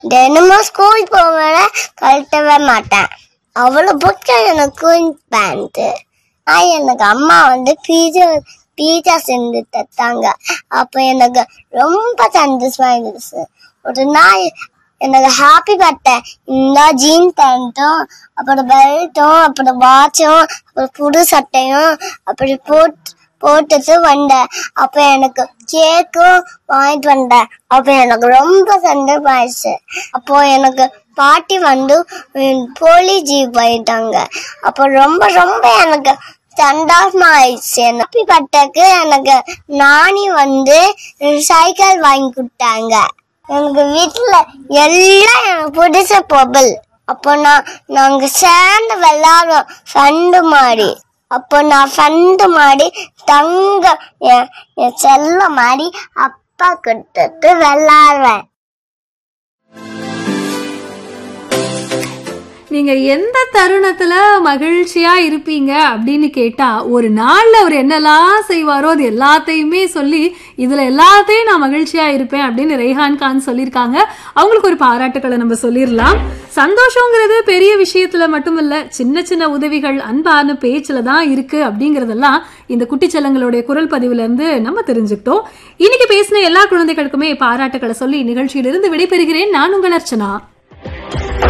தினமும் ஸ்கூல் போவேன் கழட்டவே மாட்டேன் அவ்வளோ பிடிக்கும் எனக்கு குயின் பேண்ட் நான் எனக்கு அம்மா வந்து பீஜா பீஜா செஞ்சு தத்தாங்க அப்போ எனக்கு ரொம்ப சந்தோஷமா இருந்துச்சு ஒரு நாள் எனக்கு ஹாப்பி பர்த்டே இந்த ஜீன் பேண்ட்டும் அப்புறம் பெல்ட்டும் அப்புறம் வாட்சும் அப்புறம் புது சட்டையும் அப்படி போட்டு போட்டுட்டு வந்தேன் அப்ப எனக்கு கேக்கும் வாங்கிட்டு வந்தேன் அப்ப எனக்கு ரொம்ப சந்தோஷமாயிடுச்சு அப்போ எனக்கு பாட்டி வந்து உம், போலி ஜீப் போயிட்டாங்க அப்போ ரொம்ப ரொம்ப எனக்கு சந்தோஷமா ஆயிடுச்சு ஹாப்பி பட்டக்கு எனக்கு நானி வந்து சைக்கிள் வாங்கி கொடுத்தாங்க எனக்கு வீட்டுல எல்லாம் எனக்கு பிடிச்ச பொருள் அப்போ நான் நாங்க சேர்ந்து விளையாடுவோம் ஃபண்டு மாதிரி அப்போ நான் ஃபண்டு மாதிரி தங்க என் என் செல்ல மாதிரி அப்பா கிட்டத்து விளையாடுவேன் நீங்க எந்த தருணத்துல மகிழ்ச்சியா இருப்பீங்க அப்படின்னு கேட்டா ஒரு நாள்ல அவர் என்னெல்லாம் செய்வாரோ அது எல்லாத்தையுமே சொல்லி இதுல எல்லாத்தையும் நான் மகிழ்ச்சியா இருப்பேன் அப்படின்னு ரெய்ஹான் கான் சொல்லியிருக்காங்க அவங்களுக்கு ஒரு பாராட்டுக்களை நம்ம சொல்லிடலாம் சந்தோஷங்கிறது பெரிய விஷயத்துல மட்டும் இல்ல சின்ன சின்ன உதவிகள் அன்பான பேச்சுல தான் இருக்கு அப்படிங்கறதெல்லாம் இந்த குட்டிச்செல்லங்களுடைய குரல் பதிவுல இருந்து நம்ம தெரிஞ்சுக்கிட்டோம் இன்னைக்கு பேசின எல்லா குழந்தைகளுக்குமே பாராட்டுக்களை சொல்லி நிகழ்ச்சியிலிருந்து விடைபெறுகிறேன் நான் உங்கள் அர்ச்சனா